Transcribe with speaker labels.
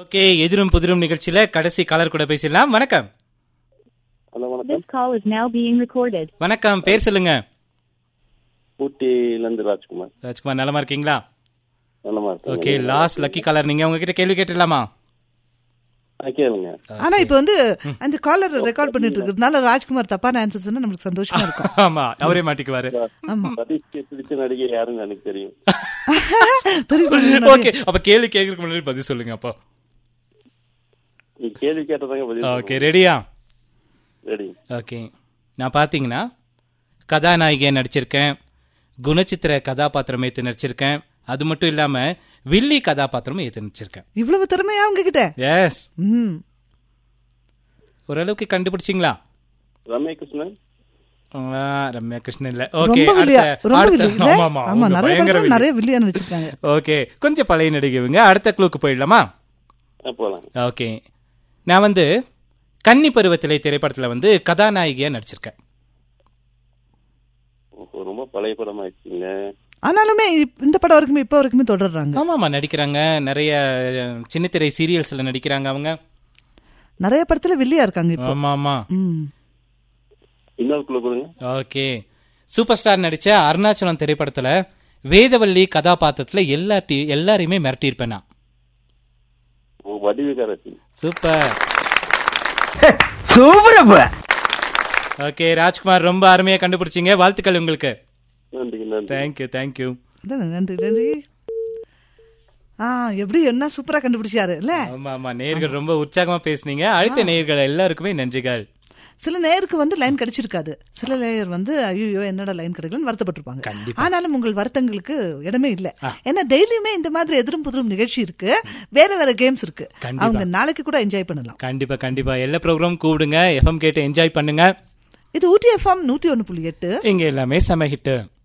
Speaker 1: Okay எதிரும் புதிரும் நிகழ்ச்சியில கடைசி காலர் கூட பேசிடலாம் வணக்கம்
Speaker 2: ஹலோ வணக்கம்
Speaker 3: This call is now being recorded.
Speaker 1: வணக்கம் பேர் சொல்லுங்க
Speaker 2: ஊட்டியிலேருந்து ராஜ்குமார்
Speaker 1: ராஜ்குமார் நலமா இருக்கீங்களா
Speaker 2: நல்லமா இருக்கு
Speaker 1: ஓகே லாஸ்ட் லக்கி காலர் நீங்க உங்ககிட்ட கேள்வி கேட்டுடலாமா
Speaker 2: கேளுங்க
Speaker 4: ஆனா இப்ப வந்து அந்த காலர் ரெக்கார்ட் பண்ணிட்டு இருக்கிறதுனால ராஜ்குமார் தப்பான ஆன்சர் சொன்னா நம்மளுக்கு சந்தோஷமா இருக்கும்
Speaker 1: ஆமா அவரே மாட்டிக்குவாரு
Speaker 4: ஆமா
Speaker 2: சதீஷ்க்கு பிடிச்ச நடிகை யாருன்னு எனக்கு தெரியும்
Speaker 4: தெரியும்
Speaker 1: ஓகே அப்ப கேள்வி கேட்கறதுக்கு முன்னாடி பதில் சொல்லுங்க அப்போ
Speaker 2: நீ கேள்வி கேட்டதாங்க பதில்
Speaker 1: ஓகே ரெடியா
Speaker 2: ரெடி
Speaker 1: ஓகே நான் பார்த்தீங்கன்னா கதாநாயகியா நடிச்சிருக்கேன் குணச்சித்திர கதாபாத்திரம் ஏற்று நடிச்சிருக்கேன் அது மட்டும் இல்லாம வில்லி கதாபாத்திரமும் ஏற்று நடிச்சிருக்கேன்
Speaker 4: இவ்வளவு திறமையா அவங்க கிட்ட
Speaker 1: எஸ்
Speaker 4: ம்
Speaker 1: ஓரளவுக்கு கண்டுபிடிச்சிங்களா
Speaker 2: ரம்யா கிருஷ்ணன்
Speaker 1: ஆ, ரம்யா கிருஷ்ணன் இல்ல ஓகே
Speaker 4: ரொம்ப வில்லியா
Speaker 1: அடுத்த-
Speaker 4: ரொம்ப
Speaker 1: அடுத்த-
Speaker 4: வில்லியா
Speaker 1: ஆமா, ஆமா,
Speaker 4: ஆமா
Speaker 1: அவங்க
Speaker 4: நிறைய
Speaker 1: பயங்கர
Speaker 4: படத்துல
Speaker 1: வில்லி.
Speaker 4: நிறைய வில்லியான வச்சிருக்காங்க
Speaker 1: ஓகே கொஞ்சம் பழைய நடிகைவங்க அடுத்த குழுக்கு போயிடலாமா
Speaker 2: ஆ, போலாம்
Speaker 1: ஓகே நான் வந்து கன்னி பருவத்திலே திரைப்படத்துல வந்து கதாநாயகியா நடிச்சிருக்கேன்
Speaker 2: ஓஹோ, ரொம்ப பழைய படம் ஆயிடுச்சுங்க
Speaker 4: ஆனாலுமே இப்- இந்த படம் வரைக்குமே இப்ப வரைக்குமே தொடர்றாங்க
Speaker 1: ஆமாமா நடிக்கிறாங்க நிறைய அஹ், சின்னத்திரை சீரியல்ஸ்ல நடிக்கிறாங்க அவங்க
Speaker 4: நிறைய படத்துல வில்லியா இருக்காங்க இப்போ
Speaker 1: ஆமா ஆமா
Speaker 4: ம்
Speaker 2: இன்னொரு குழு கொடுங்க
Speaker 1: ஓகே சூப்பர் ஸ்டார் நடிச்ச அருணாச்சலம் திரைப்படத்துல வேதவள்ளி கதாபாத்திரத்துல எல்லா டி- எல்லாரையுமே மிரட்டியிருப்பேன் நான்
Speaker 2: ஓ, வடிவுகாரத்தி
Speaker 1: சூப்பர்
Speaker 5: சூப்பரப்ப
Speaker 1: ஓகே ராஜ்குமார் ரொம்ப அருமையா கண்டுபிடிச்சீங்க வாழ்த்துக்கள் உங்களுக்கு
Speaker 2: நன்றி நன்றி
Speaker 1: தேங்க்யூ தேங்க்யூ
Speaker 4: அதானே, நன்றி நன்றி ஆ எப்படி என்ன சூப்பரா கண்டுபிடிச்சாரு இல்ல
Speaker 1: ஆமா ஆமா நேர்கள் ரொம்ப உற்சாகமா பேசுனீங்க அடுத்த நேர்கள் எல்லாருக்குமே நன்றிகள்
Speaker 4: சில நேருக்கு வந்து லைன் கிடைச்சிருக்காது சில நேயர் வந்து ஐயோ என்னடா லைன் கிடைக்கலன்னு வருத்தப்பட்டிருப்பாங்க ஆனாலும் உங்கள் வருத்தங்களுக்கு இடமே இல்ல ஏன்னா டெய்லியுமே இந்த மாதிரி எதிரும் புதிரும் நிகழ்ச்சி இருக்கு வேற வேற கேம்ஸ் இருக்கு
Speaker 1: கண்டிப்பா.
Speaker 4: அவங்க நாளைக்கு கூட என்ஜாய் பண்ணலாம்
Speaker 1: கண்டிப்பா கண்டிப்பா எல்லா ப்ரோக்ராம் கூப்பிடுங்க எஃப்எம் கேட்டு என்ஜாய் பண்ணுங்க
Speaker 4: இது ஊட்டி எஃப்எம் நூத்தி ஒன்னு புள்ளி எட்டு
Speaker 1: இங்க எல்லாமே செம ஹிட்டு